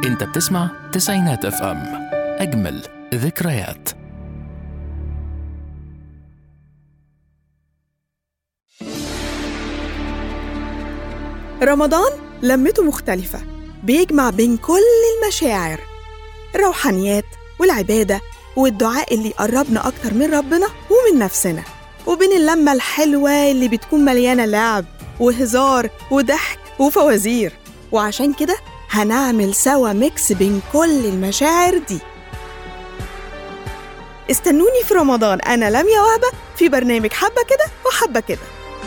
انت بتسمع تسعينات اف ام اجمل ذكريات رمضان لمته مختلفة بيجمع بين كل المشاعر الروحانيات والعبادة والدعاء اللي يقربنا أكتر من ربنا ومن نفسنا وبين اللمة الحلوة اللي بتكون مليانة لعب وهزار وضحك وفوازير وعشان كده هنعمل سوا ميكس بين كل المشاعر دي استنوني في رمضان أنا لميا وهبة في برنامج حبة كده وحبة كده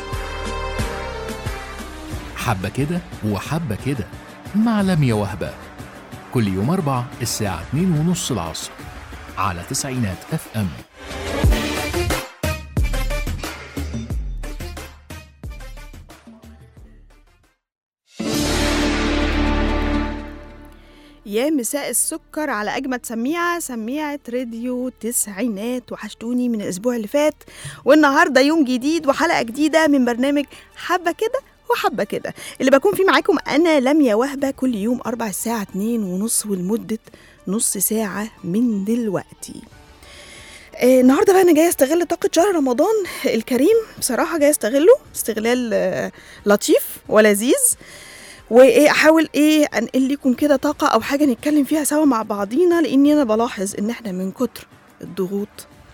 حبة كده وحبة كده مع لميا وهبة كل يوم أربع الساعة 2 ونص العصر على تسعينات اف ام يا مساء السكر على أجمد سميعة سميعة راديو تسعينات وحشتوني من الأسبوع اللي فات والنهاردة يوم جديد وحلقة جديدة من برنامج حبة كده وحبة كده اللي بكون فيه معاكم أنا لميا وهبة كل يوم أربع الساعة اتنين ونص ولمدة نص ساعة من دلوقتي آه، النهارده بقى انا جايه استغل طاقه شهر رمضان الكريم بصراحه جايه استغله استغلال آه، لطيف ولذيذ وايه احاول ايه انقل لكم كده طاقه او حاجه نتكلم فيها سوا مع بعضينا لاني انا بلاحظ ان احنا من كتر الضغوط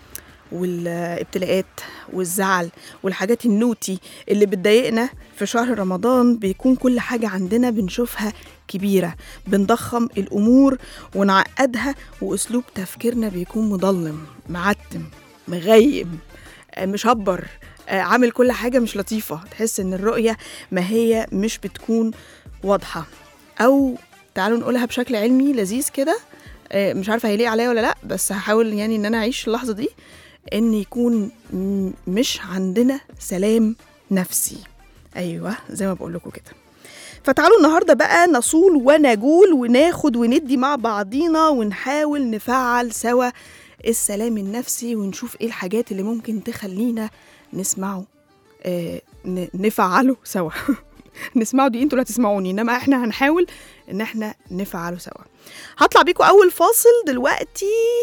والابتلاءات والزعل والحاجات النوتي اللي بتضايقنا في شهر رمضان بيكون كل حاجة عندنا بنشوفها كبيرة بنضخم الأمور ونعقدها وأسلوب تفكيرنا بيكون مضلم معتم مغيم آه، مشبر آه، عامل كل حاجة مش لطيفة تحس إن الرؤية ما هي مش بتكون واضحة أو تعالوا نقولها بشكل علمي لذيذ كده آه، مش عارفة هيليق عليا ولا لأ بس هحاول يعني إن أنا أعيش اللحظة دي إن يكون م- مش عندنا سلام نفسي أيوة زي ما بقول لكم كده فتعالوا النهارده بقى نصول ونجول وناخد وندي مع بعضينا ونحاول نفعل سوا السلام النفسي ونشوف ايه الحاجات اللي ممكن تخلينا نسمعه آه ن- نفعله سوا نسمعه دي انتوا اللي هتسمعوني انما احنا هنحاول ان احنا نفعله سوا هطلع بيكم اول فاصل دلوقتي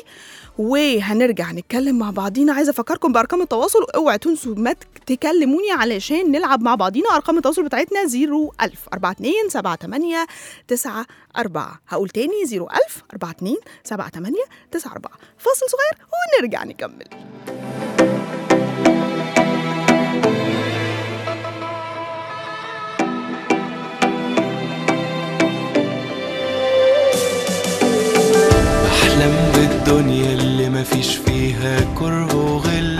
وهنرجع نتكلم مع بعضينا عايزه افكركم بارقام التواصل اوعوا تنسوا ما تك- تكلموني علشان نلعب مع بعضينا ارقام التواصل بتاعتنا 01000 42 78 94 هقول تاني 01000 42 78 94 فاصل صغير ونرجع نكمل بحلم بالدنيا اللي مفيش فيها كره وغل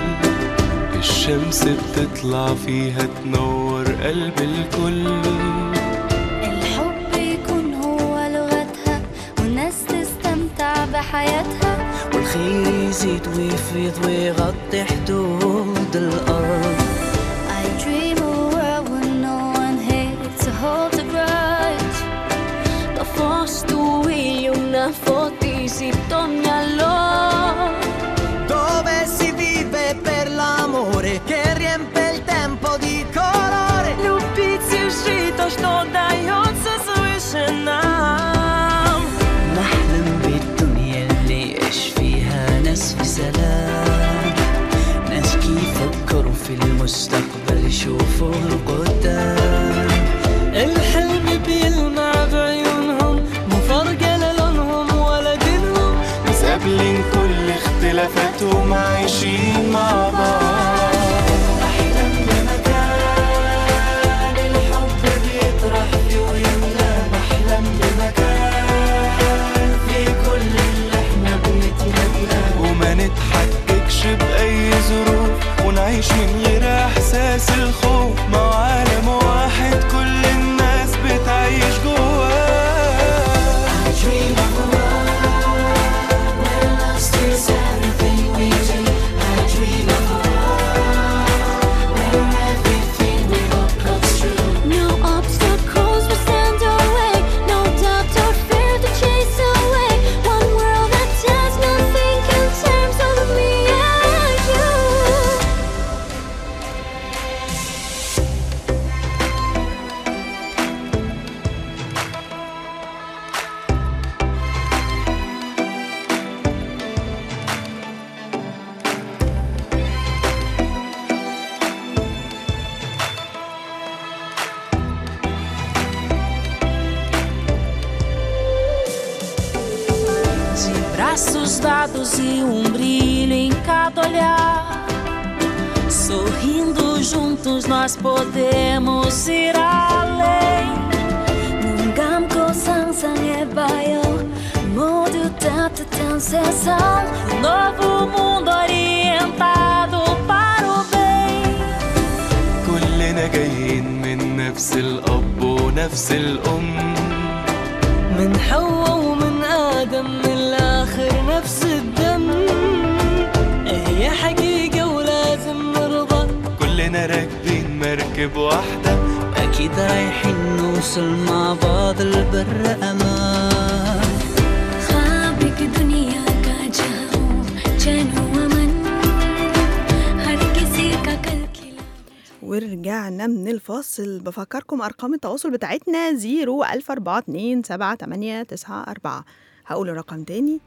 الشمس بتطلع فيها تنور قلب الكل الحب يكون هو لغتها والناس تستمتع بحياتها والخير يزيد ويفيض ويغطي حدود الأرض I dream a world where no one hates to hold a grudge Da foste io una fotisi ogni allora Dove si vive per l'amore che riempie il tempo di colore Любить и жить то, что дается свыше нам نحلم بالدنيا اللي يعيش فيها ناس في سلام ناس كيف يفكروا في المستقبل يشوفوا القدام الحلم بيلمع بعيونهم مو فرقة لا لونهم ولا دينهم ناس قابلين كل اختلافاتهم عايشين مع بعض أحلم بمكان الحب بيطرح فيه ويملى بحلم بمكان في كل اللي احنا بنتمناه وما نتحككش بأي ظروف ونعيش من غير إحساس الخوف مع عالم واحد كل الناس بتعيش جواه I dream of a world where love steals everything we do Braços dados e um brilho em cada olhar. Sorrindo juntos nós podemos ir além. 눈 감고 상상해봐요 모두 따뜻한 세상 Um novo mundo orientado para o bem. كلنا جايين من نفس الأب ونفس الأم من حواء ومن آدم من الآخر نفس الدم هي حقيقة ولازم نرضى كلنا راكبين مركب واحدة أكيد رايحين نوصل مع بعض البر أمان ख्वाब की दुनिया का जाऊं चैन हुआ मन हर किसी का कल खिला ورجعنا من الفاصل بفكركم أرقام التواصل بتاعتنا 010427894 هقول الرقم تاني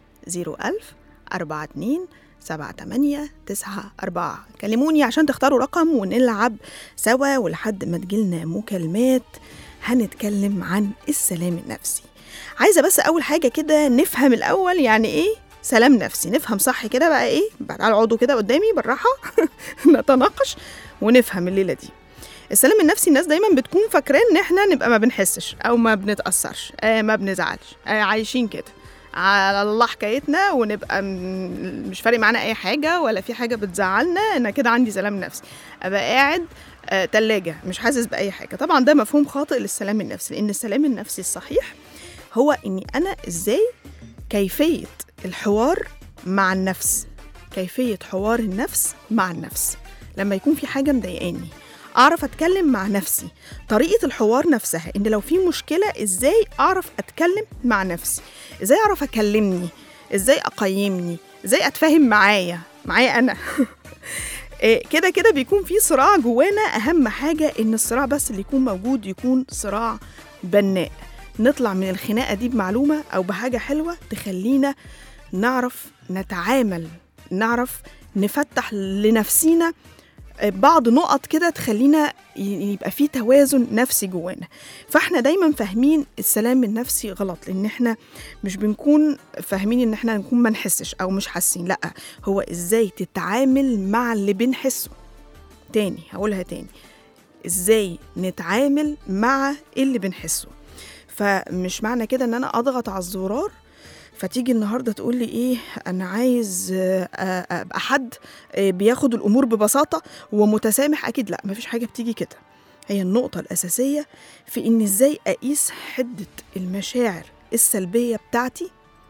010427894 كلموني عشان تختاروا رقم ونلعب سوا ولحد ما تجيلنا مكالمات هنتكلم عن السلام النفسي عايزة بس أول حاجة كده نفهم الأول يعني إيه سلام نفسي نفهم صح كده بقى إيه بعد اقعدوا كده قدامي بالراحة نتناقش ونفهم الليلة دي السلام النفسي الناس دايما بتكون فاكراه ان احنا نبقى ما بنحسش او ما بنتاثرش آه ما بنزعلش آه عايشين كده على الله حكايتنا ونبقى م- مش فارق معانا اي حاجه ولا في حاجه بتزعلنا انا كده عندي سلام نفسي ابقى قاعد آه تلاجة مش حاسس باي حاجه طبعا ده مفهوم خاطئ للسلام النفسي لان السلام النفسي الصحيح هو اني انا ازاي كيفيه الحوار مع النفس كيفيه حوار النفس مع النفس لما يكون في حاجه مضايقاني اعرف اتكلم مع نفسي طريقه الحوار نفسها ان لو في مشكله ازاي اعرف اتكلم مع نفسي ازاي اعرف اكلمني ازاي اقيمني ازاي اتفاهم معايا معايا انا إيه، كده كده بيكون في صراع جوانا اهم حاجه ان الصراع بس اللي يكون موجود يكون صراع بناء نطلع من الخناقه دي بمعلومه او بحاجه حلوه تخلينا نعرف نتعامل نعرف نفتح لنفسينا بعض نقط كده تخلينا ي- يبقى في توازن نفسي جوانا فاحنا دايما فاهمين السلام النفسي غلط لان احنا مش بنكون فاهمين ان احنا نكون ما نحسش او مش حاسين لا هو ازاي تتعامل مع اللي بنحسه تاني هقولها تاني ازاي نتعامل مع اللي بنحسه فمش معنى كده ان انا اضغط على الزرار فتيجي النهارده تقول لي ايه انا عايز آه، آه، ابقى حد آه، بياخد الامور ببساطه ومتسامح اكيد لا مفيش حاجه بتيجي كده هي النقطه الاساسيه في ان ازاي اقيس حده المشاعر السلبيه بتاعتي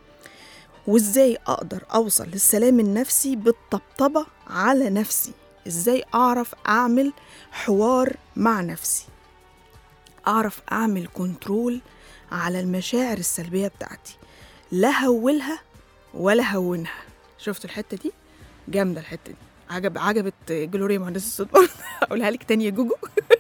وازاي اقدر اوصل للسلام النفسي بالطبطبه على نفسي ازاي اعرف اعمل حوار مع نفسي اعرف اعمل كنترول على المشاعر السلبيه بتاعتي لا هولها ولا هونها شفتوا الحته دي جامده الحته دي عجب عجبت جلوريا مهندسه الصوت برضه. اقولها لك تاني يا جوجو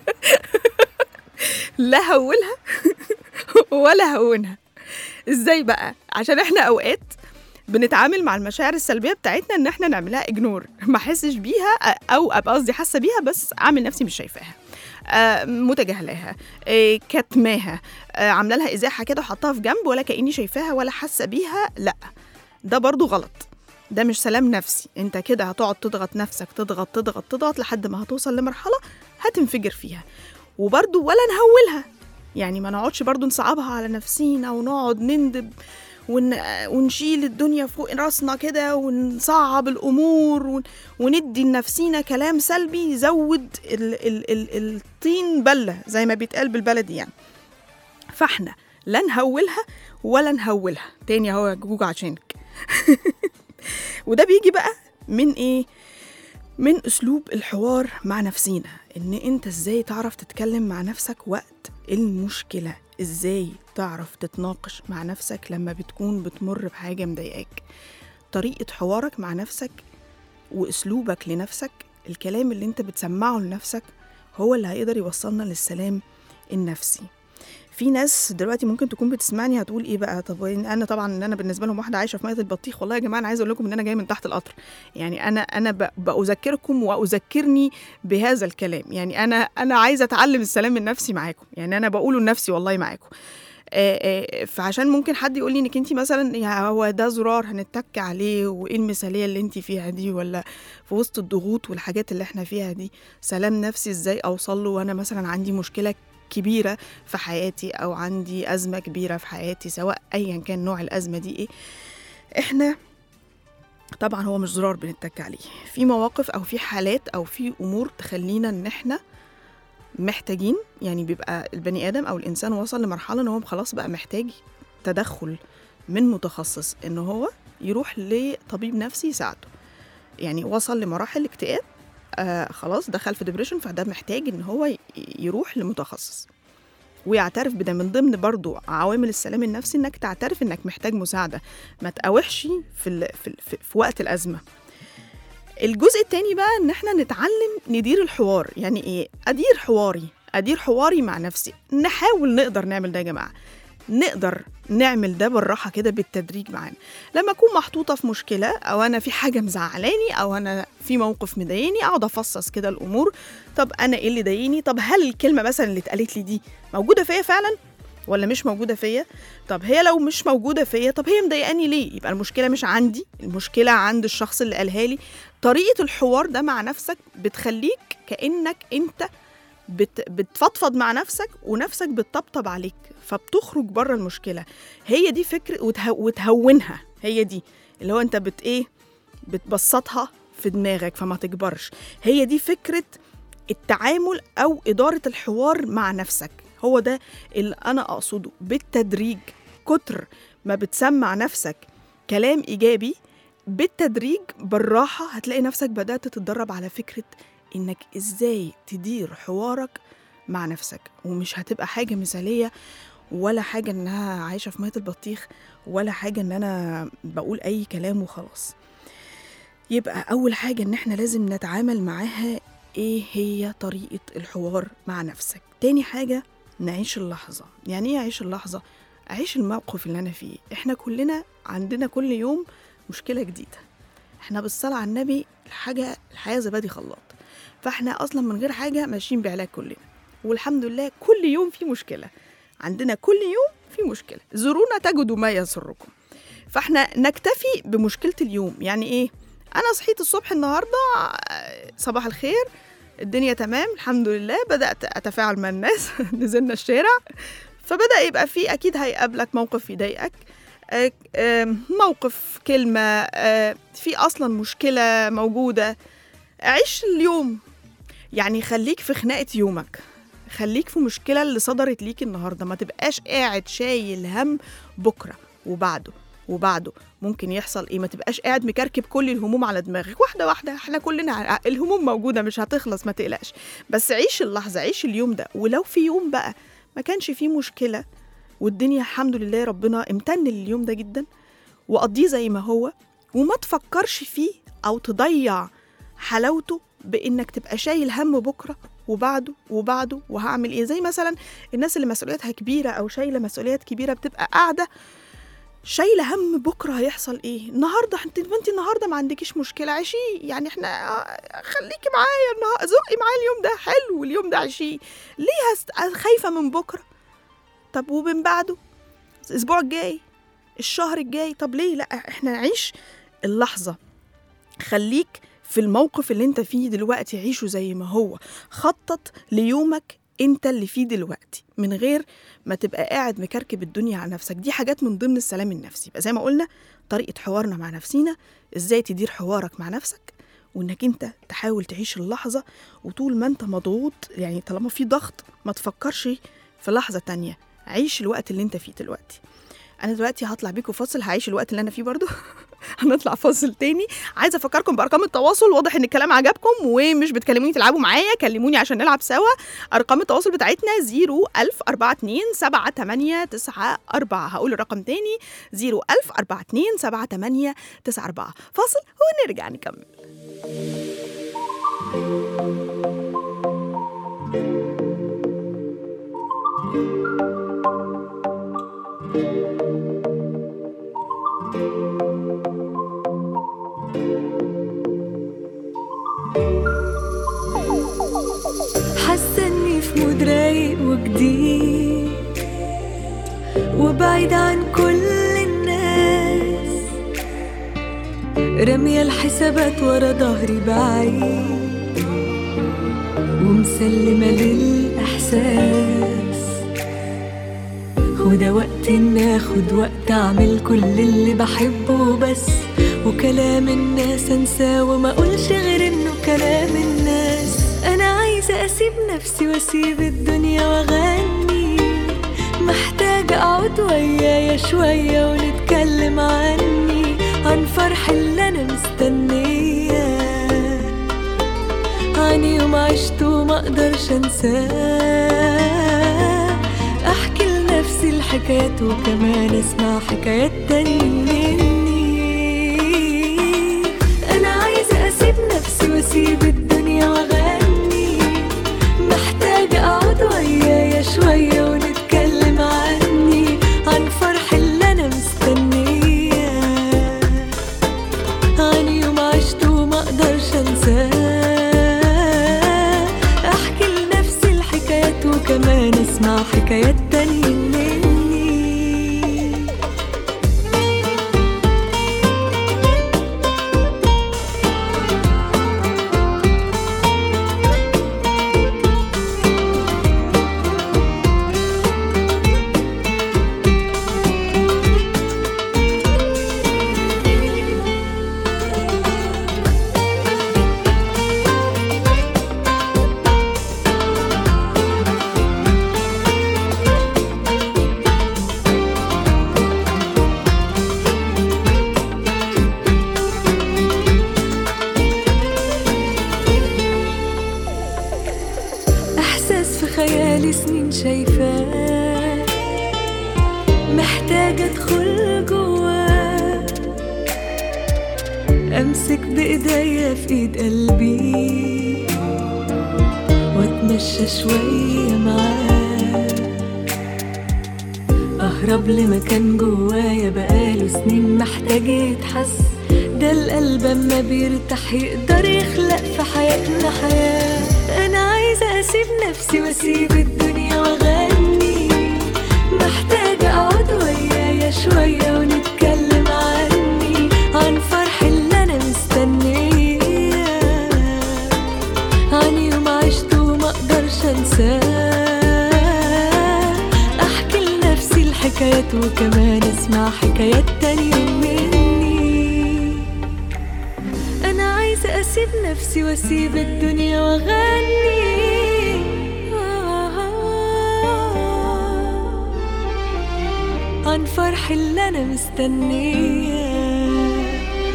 لا هولها ولا هونها ازاي بقى عشان احنا اوقات بنتعامل مع المشاعر السلبيه بتاعتنا ان احنا نعملها اجنور ما احسش بيها او ابقى قصدي حاسه بيها بس اعمل نفسي مش شايفاها آه، متجاهلاها آه، كتماها آه، عامله لها ازاحه كده وحطها في جنب ولا كاني شايفاها ولا حاسه بيها لا ده برضو غلط ده مش سلام نفسي انت كده هتقعد تضغط نفسك تضغط تضغط تضغط لحد ما هتوصل لمرحله هتنفجر فيها وبرضو ولا نهولها يعني ما نقعدش برضو نصعبها على نفسينا ونقعد نندب ون... ونشيل الدنيا فوق راسنا كده ونصعب الامور ون... وندي لنفسينا كلام سلبي يزود ال... ال... ال... الطين بله زي ما بيتقال بالبلدي يعني فاحنا لا نهولها ولا نهولها تاني اهو يا جوجو عشانك وده بيجي بقى من ايه من اسلوب الحوار مع نفسينا ان انت ازاي تعرف تتكلم مع نفسك وقت المشكله ازاي تعرف تتناقش مع نفسك لما بتكون بتمر بحاجه مضايقاك طريقه حوارك مع نفسك واسلوبك لنفسك الكلام اللي انت بتسمعه لنفسك هو اللي هيقدر يوصلنا للسلام النفسي في ناس دلوقتي ممكن تكون بتسمعني هتقول ايه بقى طب انا طبعا ان انا بالنسبه لهم واحده عايشه في ميه البطيخ والله يا جماعه انا عايزه اقول لكم ان انا جايه من تحت القطر يعني انا انا ب- باذكركم واذكرني بهذا الكلام يعني انا انا عايزه اتعلم السلام النفسي معاكم يعني انا بقوله لنفسي والله معاكم آه، آه، فعشان ممكن حد يقول لي انك انت مثلا يا هو ده زرار هنتك عليه وايه المثاليه اللي انت فيها دي ولا في وسط الضغوط والحاجات اللي احنا فيها دي سلام نفسي ازاي اوصل له وانا مثلا عندي مشكله كبيره في حياتي او عندي ازمه كبيره في حياتي سواء ايا كان نوع الازمه دي ايه احنا طبعا هو مش زرار بنتك عليه في مواقف او في حالات او في امور تخلينا ان احنا محتاجين يعني بيبقى البني ادم او الانسان وصل لمرحله ان هو خلاص بقى محتاج تدخل من متخصص ان هو يروح لطبيب نفسي يساعده يعني وصل لمراحل اكتئاب آه خلاص دخل في ديبريشن فده محتاج ان هو ي- يروح لمتخصص ويعترف بده من ضمن برضو عوامل السلام النفسي انك تعترف انك محتاج مساعده ما تقاوحش في, ال... في, ال... في, في وقت الازمه الجزء التاني بقى ان احنا نتعلم ندير الحوار يعني ايه ادير حواري ادير حواري مع نفسي نحاول نقدر نعمل ده يا جماعه نقدر نعمل ده بالراحه كده بالتدريج معانا لما اكون محطوطه في مشكله او انا في حاجه مزعلاني او انا في موقف مضايقني اقعد افصص كده الامور طب انا ايه اللي ضايقني طب هل الكلمه مثلا اللي اتقالت لي دي موجوده فيا فعلا ولا مش موجوده فيا طب هي لو مش موجوده فيا طب هي مضايقاني ليه يبقى المشكله مش عندي المشكله عند الشخص اللي قالها لي طريقه الحوار ده مع نفسك بتخليك كانك انت بت بتفضفض مع نفسك ونفسك بتطبطب عليك فبتخرج بره المشكله هي دي فكره وته وتهونها هي دي اللي هو انت بت ايه بتبسطها في دماغك فما تكبرش هي دي فكره التعامل او اداره الحوار مع نفسك هو ده اللي انا اقصده بالتدريج كتر ما بتسمع نفسك كلام ايجابي بالتدريج بالراحه هتلاقي نفسك بدات تتدرب على فكره انك ازاي تدير حوارك مع نفسك ومش هتبقى حاجه مثاليه ولا حاجه انها عايشه في ميه البطيخ ولا حاجه ان انا بقول اي كلام وخلاص يبقى اول حاجه ان احنا لازم نتعامل معاها ايه هي طريقه الحوار مع نفسك تاني حاجه نعيش اللحظه يعني ايه اعيش اللحظه اعيش الموقف اللي انا فيه احنا كلنا عندنا كل يوم مشكله جديده احنا بالصلاه على النبي الحاجه الحياه زبادي خلاط فاحنا اصلا من غير حاجه ماشيين بعلاج كلنا والحمد لله كل يوم في مشكله عندنا كل يوم في مشكله زورونا تجدوا ما يسركم فاحنا نكتفي بمشكله اليوم يعني ايه انا صحيت الصبح النهارده آه، صباح الخير الدنيا تمام الحمد لله بدات اتفاعل مع الناس نزلنا الشارع فبدا يبقى في اكيد هيقابلك موقف يضايقك آه، آه، موقف كلمه آه، في اصلا مشكله موجوده عيش اليوم يعني خليك في خناقه يومك خليك في مشكله اللي صدرت ليك النهارده ما تبقاش قاعد شايل هم بكره وبعده وبعده ممكن يحصل ايه ما تبقاش قاعد مكركب كل الهموم على دماغك واحده واحده احنا كلنا ع- الهموم موجوده مش هتخلص ما تقلقش بس عيش اللحظه عيش اليوم ده ولو في يوم بقى ما كانش فيه مشكله والدنيا الحمد لله ربنا امتن لليوم ده جدا وقضيه زي ما هو وما تفكرش فيه او تضيع حلاوته بانك تبقى شايل هم بكره وبعده وبعده وهعمل ايه زي مثلا الناس اللي مسؤولياتها كبيره او شايله مسؤوليات كبيره بتبقى قاعده شايله هم بكره هيحصل ايه النهارده انت انت النهارده ما عندكيش مشكله عيشيه يعني احنا آه، خليكي معايا النهارده زقي معايا اليوم ده حلو اليوم ده عيشيه ليه هست... خايفه من بكره طب ومن بعده الاسبوع الجاي الشهر الجاي طب ليه لا احنا نعيش اللحظه خليك في الموقف اللي انت فيه دلوقتي عيشه زي ما هو خطط ليومك انت اللي فيه دلوقتي من غير ما تبقى قاعد مكركب الدنيا على نفسك دي حاجات من ضمن السلام النفسي يبقى زي ما قلنا طريقة حوارنا مع نفسينا ازاي تدير حوارك مع نفسك وانك انت تحاول تعيش اللحظة وطول ما انت مضغوط يعني طالما في ضغط ما تفكرش في لحظة تانية عيش الوقت اللي انت فيه دلوقتي انا دلوقتي هطلع بيكم فاصل هعيش الوقت اللي انا فيه برضو هنطلع فاصل تاني عايزه افكركم بارقام التواصل واضح ان الكلام عجبكم ومش بتكلموني تلعبوا معايا كلموني عشان نلعب سوا ارقام التواصل بتاعتنا 01042 7894 هقول الرقم تاني 01042 7894 فاصل ونرجع نكمل حاسه اني في مود رايق وجديد بعيد عن كل الناس رمية الحسابات ورا ظهري بعيد ومسلمة للإحساس وده وقت إن آخد وقت أعمل كل اللي بحبه بس وكلام الناس أنساه وما أقولش غير إنه كلام الناس أنا عايزة أسيب نفسي وأسيب الدنيا وأغني محتاجة أقعد ويايا شوية ونتكلم عني عن فرح اللي أنا مستنياه عن يوم عشته وما أقدرش أنساه أحكي لنفسي الحكايات وكمان أسمع حكايات تاني مني أنا عايزة أسيب نفسي وأسيب الدنيا وأغني محتاجة أقعد ويايا شوية ونتكلم عني عن فرح اللي أنا مستنياه عن يوم عشته وما أقدرش أنساه أحكي لنفسي الحكايات وكمان أسمع حكايات تانية مني إحساس في خيالي سنين شايفاه محتاجة أدخل جواه أمسك بإيديا في إيد قلبي وأتمشى شوية معاه أهرب لمكان جوايا بقاله سنين محتاج يتحس ده القلب أما بيرتاح يقدر يخلق في حياتنا حياة أنا عايزة أسيب نفسي وأسيب الدنيا وأغني محتاجة أقعد ويايا شوية ونتكلم عني عن فرح اللي أنا مستنياه عن يوم عشته وما أقدرش أنساه أحكي لنفسي الحكايات وكمان أسمع حكايات تانية مني أنا عايزة أسيب نفسي وأسيب الدنيا وأغني عن فرح اللي أنا مستنياه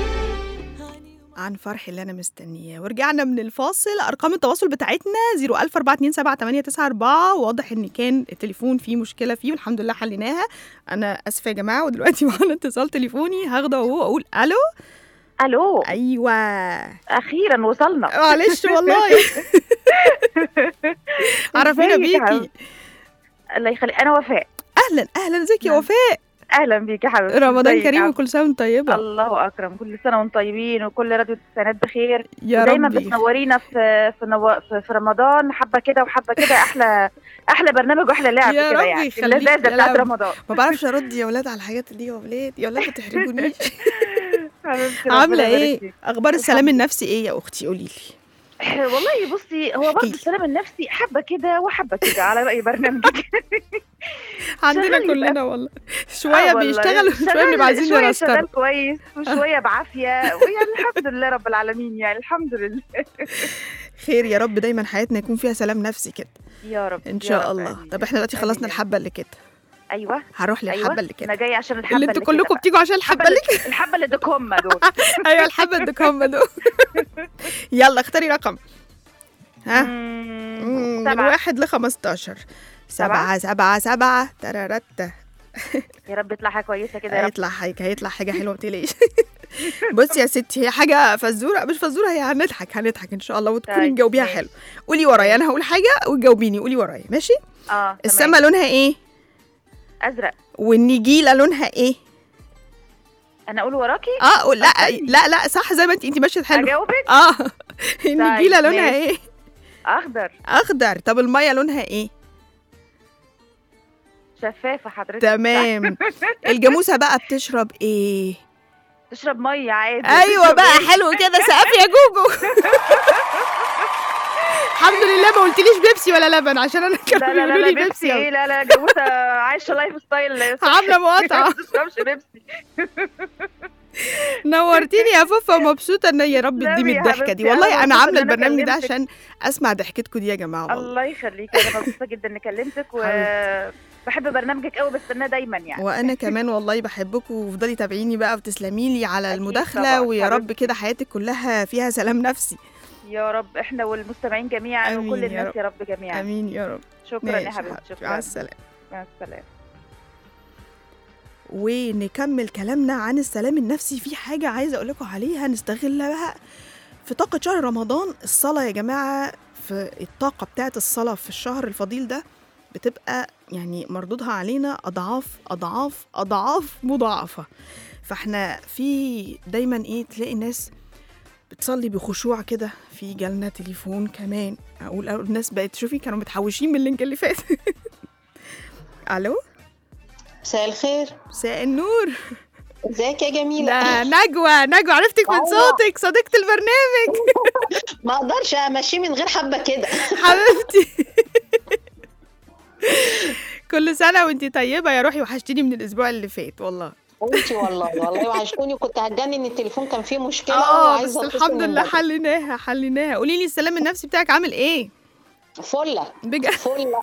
عن فرح اللي انا مستنياه ورجعنا من الفاصل ارقام التواصل بتاعتنا 004278994 واضح ان كان التليفون فيه مشكله فيه والحمد لله حليناها انا اسفه يا جماعه ودلوقتي معانا اتصال تليفوني هاخده اهو اقول الو الو ايوه اخيرا وصلنا معلش والله عرفينا ازيك يا بيكي حبيبتي؟ الله يخليك انا وفاء اهلا اهلا ازيك يا نعم. وفاء اهلا بيك يا حبيبتي رمضان ازيك يا كريم حبيبتي؟ وكل سنه وانت طيبه الله اكرم كل سنه وانتم طيبين وكل راديو التسعينات بخير يا ودايما ربي بتنورينا في في, نو... في في رمضان حبه كده وحبه كده احلى احلى برنامج واحلى لعب يا كده رب يعني يخليك اللذاذه يا بتاعت لعب. رمضان ما بعرفش ارد يا ولاد على الحاجات دي يا ولاد يا ولاد ما تحرجونيش حبيبتي ربنا عامله يبارك ايه فيك. اخبار السلام النفسي ايه يا اختي قولي لي والله بصي هو احكيلي. برضه السلام النفسي حبه كده وحبه كده على راي برنامجك عندنا شغال يبقى. كلنا والله آه شويه والله. بيشتغل وشويه شغال- بنبقى عايزين شويه نرستر شغال كويس وشويه بعافيه ويعني الحمد لله رب العالمين يعني الحمد لله خير يا رب دايما حياتنا يكون فيها سلام نفسي كده يا رب ان يا شاء رب الله آمين. طب احنا دلوقتي آمين خلصنا يا الحبه اللي كده ايوه هروح للحبه ايوه اللي كده انا جايه عشان الحبه اللي انتوا كده كلكم بقى. بتيجوا عشان الحبه اللي كده الحبه اللي دكهم دول ايوه الحبه الدكامه دول يلا اختاري رقم ها مم، مم، من سبعة واحد ل 15 سبعة سبعة سبعة ترارتة يا رب يطلع حاجه كويسه كده يا رب هيطلع حاجة هيطلع حاجة حلوة ما تقلقيش بصي يا ستي هي حاجة فزورة مش فزورة هي هنضحك هنضحك إن شاء الله وتكوني طيب، تجاوبيها ماشي. حلو قولي ورايا أنا هقول حاجة وتجاوبيني قولي ورايا ماشي اه تمام. السما لونها إيه ازرق والنجيلة لونها إيه انا اقول وراكي اه قول- لا استني. لا لا صح زي ما انت انت ماشية حلو اجاوبك اه النجيلة لونها ماشي. إيه اخضر أخضر طب المية لونها إيه شفافه حضرتك تمام الجاموسه بقى بتشرب ايه تشرب ميه عادي ايوه تشرب بقى إيه؟ حلو كده سقف يا جوجو الحمد لله ما قلتليش بيبسي ولا لبن عشان انا كانوا لا لا بيقولوا لا, لي لا بيبسي بيبسي ايه لا لا جاموسه عايشه لايف ستايل صحي. عاملة مقاطعة. ما تشربش بيبسي نورتيني يا فوفا ومبسوطه ان يا رب تسلمي تديمي يا الضحكه دي حبيبتي، أنا والله انا مبسوطة عامله إن أنا البرنامج ده كلمتك. عشان اسمع ضحكتكم دي يا جماعه والله الله يخليك انا مبسوطه جدا اني كلمتك وبحب برنامجك قوي بستناه دايما يعني وانا كمان والله بحبكم وافضلي تابعيني بقى وتسلمي لي على أكيد المداخله طبعاً، ويا رب حبيبتي. كده حياتك كلها فيها سلام نفسي يا رب احنا والمستمعين جميعا آمين وكل يا الناس رب. يا رب جميعا امين يا رب شكرا ماشي يا حبيبتي حبيبتي، شكرا مع السلامه مع السلامه ونكمل كلامنا عن السلام النفسي في حاجة عايزة أقول لكم عليها نستغلها في طاقة شهر رمضان الصلاة يا جماعة في الطاقة بتاعت الصلاة في الشهر الفضيل ده بتبقى يعني مردودها علينا أضعاف أضعاف أضعاف مضاعفة فاحنا في دايما ايه تلاقي ناس بتصلي بخشوع كده في جالنا تليفون كمان اقول أقول الناس بقت شوفي كانوا متحوشين من اللينك اللي فات الو مساء الخير مساء النور ازيك يا جميلة لا نجوى نجوى عرفتك من أيوة. صوتك صديقة البرنامج ما اقدرش امشيه من غير حبة كده حبيبتي كل سنة وانتي طيبة يا روحي وحشتيني من الأسبوع اللي فات والله وانتي والله والله وحشتوني كنت هتجنن ان التليفون كان فيه مشكلة اه بس وعايزة أتصل الحمد لله من حليناها حليناها قولي لي السلام النفسي بتاعك عامل ايه؟ بدري. فلة بجد فلة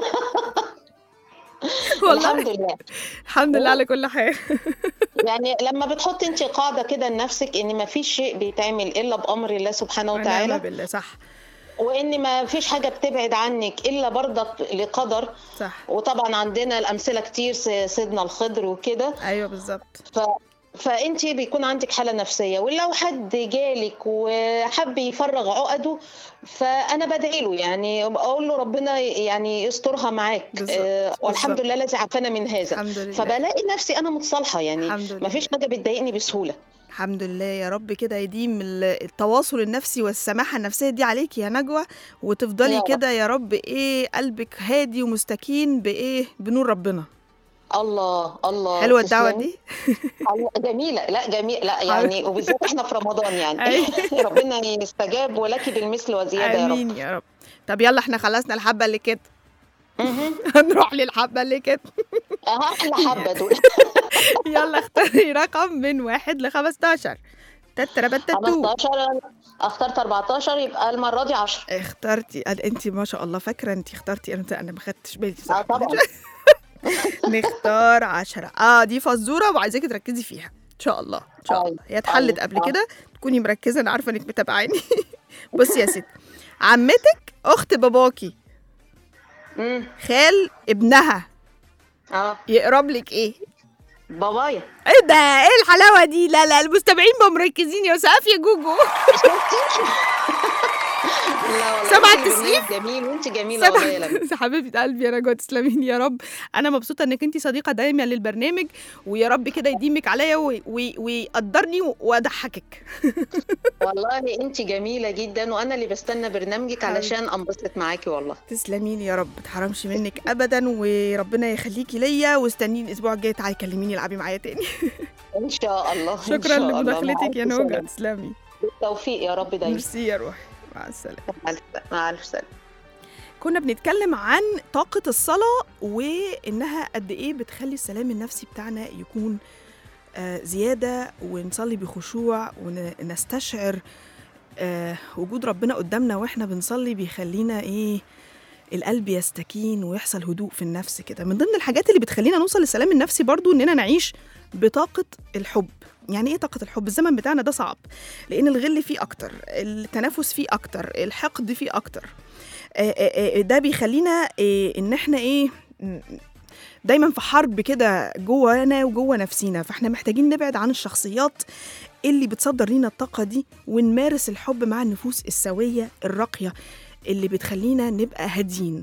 والله الحمد لله الحمد لله على كل حال يعني لما بتحطي انت قاعدة كده لنفسك ان ما فيش شيء بيتعمل الا بامر الله سبحانه ونعم وتعالى بالله صح وان ما فيش حاجة بتبعد عنك الا برضك لقدر صح وطبعا عندنا الامثلة كتير س- سيدنا الخضر وكده ايوه بالظبط ف فانت بيكون عندك حاله نفسيه ولو حد جالك وحب يفرغ عقده فانا بدعي له يعني اقول له ربنا يعني يسترها معاك بالظبط، آه، والحمد بالظبط. لله الذي عافانا من هذا الحمد لله فبلاقي نفسي انا متصالحه يعني الحمد لله. ما فيش حاجه بتضايقني بسهوله الحمد لله يا رب كده يديم ال- التواصل النفسي والسماحة النفسية دي عليك يا نجوى وتفضلي يا رب. كده يا رب ايه قلبك هادي ومستكين بايه بنور ربنا الله الله حلوة الدعوة تسلمي. دي الله جميله لا جميل لا يعني وبالذات احنا في رمضان يعني أيوة. ربنا يستجاب ولك بالمثل وزياده يا رب امين يا رب طب يلا احنا خلصنا الحبة اللي كده مهم. هنروح للحبة اللي كده اه احلى حبه دول يلا اختاري رقم من واحد ل 15 تتربتتو 15 اخترت 14 يبقى المره دي 10 اخترتي انت ما شاء الله فاكره انت اخترتي انا انا ما خدتش بالي اه صح طبعا نختار عشرة اه دي فزوره وعايزاكي تركزي فيها ان شاء الله ان شاء الله أيوة، هي اتحلت أيوة، قبل آه. كده تكوني مركزه انا عارفه انك متابعاني بصي يا ستي عمتك اخت باباكي امم خال ابنها اه يقرب لك ايه بابايا ايه ده ايه الحلاوه دي لا لا المستمعين بقوا مركزين يا سقف يا جوجو لا والله سامعة انت التسقيف؟ برنامج جميل وانت جميله والله يا لمى سامعة حبيبة قلبي يا نجوى تسلمين يا رب أنا مبسوطة إنك أنت صديقة دايما للبرنامج ويا رب كده يديمك عليا وي- وي- ويقدرني وأضحكك والله انت جميله جدا وانا اللي بستنى برنامجك علشان انبسط معاكي والله تسلمي لي يا رب متحرمش منك أبدا وربنا يخليكي ليا واستنيني الأسبوع الجاي تعالي كلميني العبي معايا تاني ان شاء الله إن شكرا شاء الله. مع لمداخلتك يا ألف نوجة سلامة. تسلمي بالتوفيق يا رب دايما ميرسي يا روحي مع السلامة مع الف مع الف سلامه كنا بنتكلم عن طاقة الصلاة وإنها قد إيه بتخلي السلام النفسي بتاعنا يكون آه، زيادة ونصلي بخشوع ونستشعر آه، وجود ربنا قدامنا وإحنا بنصلي بيخلينا إيه القلب يستكين ويحصل هدوء في النفس كده من ضمن الحاجات اللي بتخلينا نوصل للسلام النفسي برضو إننا نعيش بطاقة الحب يعني ايه طاقة الحب؟ الزمن بتاعنا ده صعب لأن الغل فيه أكتر، التنافس فيه أكتر، الحقد فيه أكتر. آه، آه، آه، ده بيخلينا آه، ان احنا ايه م- دايما في حرب كده جوانا وجوه نفسينا فاحنا محتاجين نبعد عن الشخصيات اللي بتصدر لينا الطاقة دي ونمارس الحب مع النفوس السوية الراقية اللي بتخلينا نبقى هادين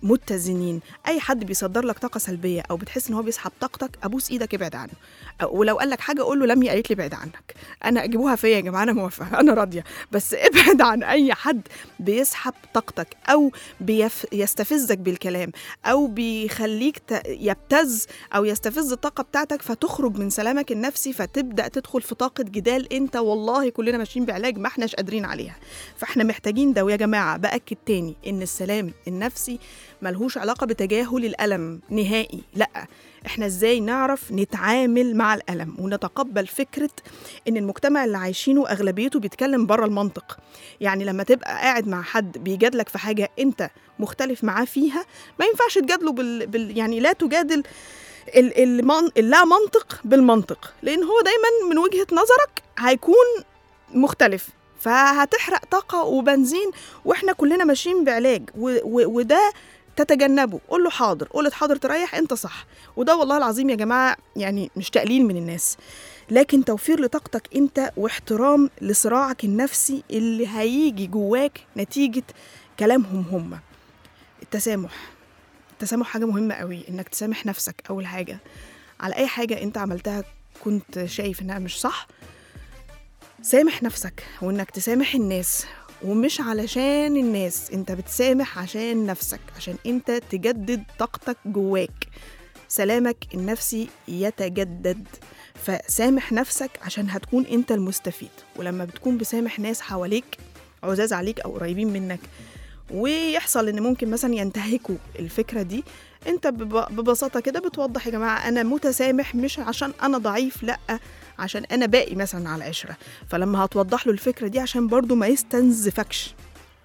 متزنين اي حد بيصدر لك طاقه سلبيه او بتحس ان هو بيسحب طاقتك ابوس ايدك ابعد عنه أو- ولو قال لك حاجه قول له لمي قالت لي ابعد عنك انا اجيبوها فيا يا جماعه انا موافقه انا راضيه بس ابعد عن اي حد بيسحب طاقتك او بيف... يستفزك بالكلام او بيخليك ت... يبتز او يستفز الطاقه بتاعتك فتخرج من سلامك النفسي فتبدا تدخل في طاقه جدال انت والله كلنا ماشيين بعلاج ما احناش قادرين عليها فاحنا محتاجين ده ويا جماعه باكد تاني ان السلام النفسي ملهوش علاقه بتجاهل الالم نهائي لا احنا ازاي نعرف نتعامل مع الالم ونتقبل فكره ان المجتمع اللي عايشينه اغلبيته بيتكلم بره المنطق يعني لما تبقى قاعد مع حد بيجادلك في حاجه انت مختلف معاه فيها ما ينفعش تجادله بال... بال... يعني لا تجادل ال... المن... اللا منطق بالمنطق لان هو دايما من وجهه نظرك هيكون مختلف فهتحرق طاقه وبنزين واحنا كلنا ماشيين بعلاج و... و... وده تتجنبه قول له حاضر قول له حاضر تريح انت صح وده والله العظيم يا جماعه يعني مش تقليل من الناس لكن توفير لطاقتك انت واحترام لصراعك النفسي اللي هيجي جواك نتيجه كلامهم هم التسامح التسامح حاجه مهمه قوي انك تسامح نفسك اول حاجه على اي حاجه انت عملتها كنت شايف انها مش صح سامح نفسك وانك تسامح الناس ومش علشان الناس انت بتسامح عشان نفسك عشان انت تجدد طاقتك جواك سلامك النفسي يتجدد فسامح نفسك عشان هتكون انت المستفيد ولما بتكون بسامح ناس حواليك عزاز عليك او قريبين منك ويحصل ان ممكن مثلا ينتهكوا الفكره دي انت بب- ببساطه كده بتوضح يا جماعه انا متسامح مش عشان انا ضعيف لا عشان انا باقي مثلا على العشره فلما هتوضح له الفكره دي عشان برضو ما يستنزفكش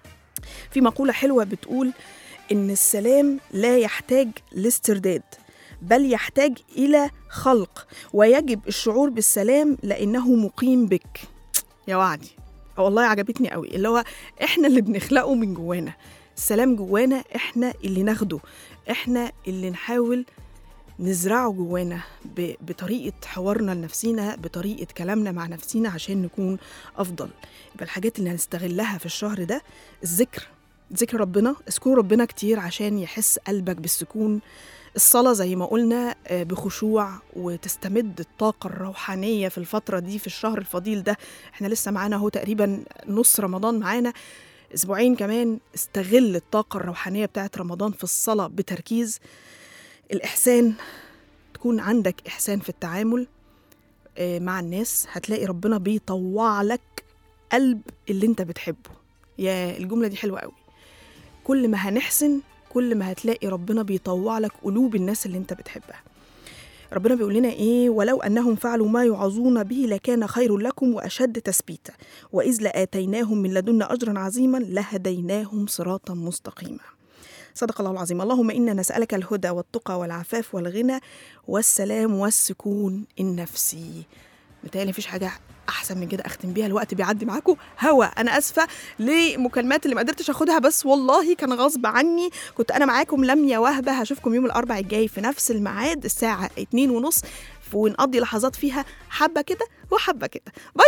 في مقوله حلوه بتقول ان السلام لا يحتاج لاسترداد بل يحتاج الى خلق ويجب الشعور بالسلام لانه مقيم بك يا وعدي والله عجبتني قوي اللي هو احنا اللي بنخلقه من جوانا السلام جوانا احنا اللي ناخده احنا اللي نحاول نزرعه جوانا ب- بطريقة حوارنا لنفسينا بطريقة كلامنا مع نفسينا عشان نكون أفضل يبقى الحاجات اللي هنستغلها في الشهر ده الذكر ذكر ربنا اذكروا ربنا كتير عشان يحس قلبك بالسكون الصلاة زي ما قلنا آه، بخشوع وتستمد الطاقة الروحانية في الفترة دي في الشهر الفضيل ده احنا لسه معانا اهو تقريبا نص رمضان معانا اسبوعين كمان استغل الطاقة الروحانية بتاعت رمضان في الصلاة بتركيز الإحسان تكون عندك إحسان في التعامل آه، مع الناس هتلاقي ربنا بيطوع لك قلب اللي انت بتحبه يا الجملة دي حلوة قوي كل ما هنحسن كل ما هتلاقي ربنا بيطوع لك قلوب الناس اللي انت بتحبها ربنا بيقول لنا ايه ولو انهم فعلوا ما يعظون به لكان خير لكم واشد تثبيتا واذ لاتيناهم من لدنا اجرا عظيما لهديناهم صراطا مستقيما صدق الله العظيم اللهم انا نسالك الهدى والتقى والعفاف والغنى والسلام والسكون النفسي متهيألي مفيش حاجه احسن من كده اختم بيها الوقت بيعدي معاكم هوا انا اسفه لمكالمات اللي ما قدرتش اخدها بس والله كان غصب عني كنت انا معاكم لميا وهبه هشوفكم يوم الاربع الجاي في نفس الميعاد الساعه اتنين ونص ونقضي لحظات فيها حبه كده وحبه كده باي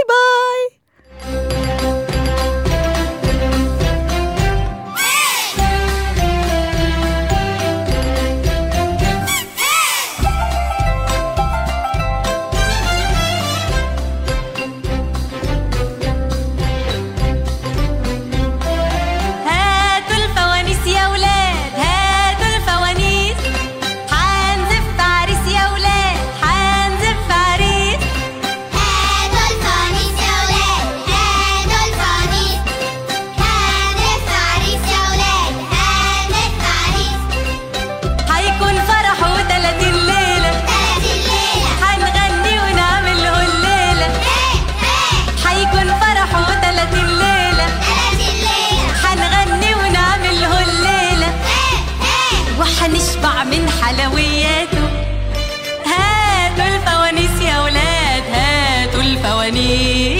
باي هاتوا الفوانيس يا ولاد هاتوا الفوانيس حنزف عريس يا ولاد حنزف عريس هاتوا الفوانيس يا ولاد هاتوا الفوانيس هانف عريس يا ولاد هانف عريس هيكون فرح وتلاتين ليلة تلاتين ليلة هنغني ونعمل له الليلة هي هي هيكون فرح وتلاتين ليلة تلاتين ليلة هنغني ونعمل له الليلة هي هي وحنشبع من حلوياته هاتوا الفوانيس يا ولاد هاتوا الفوانيس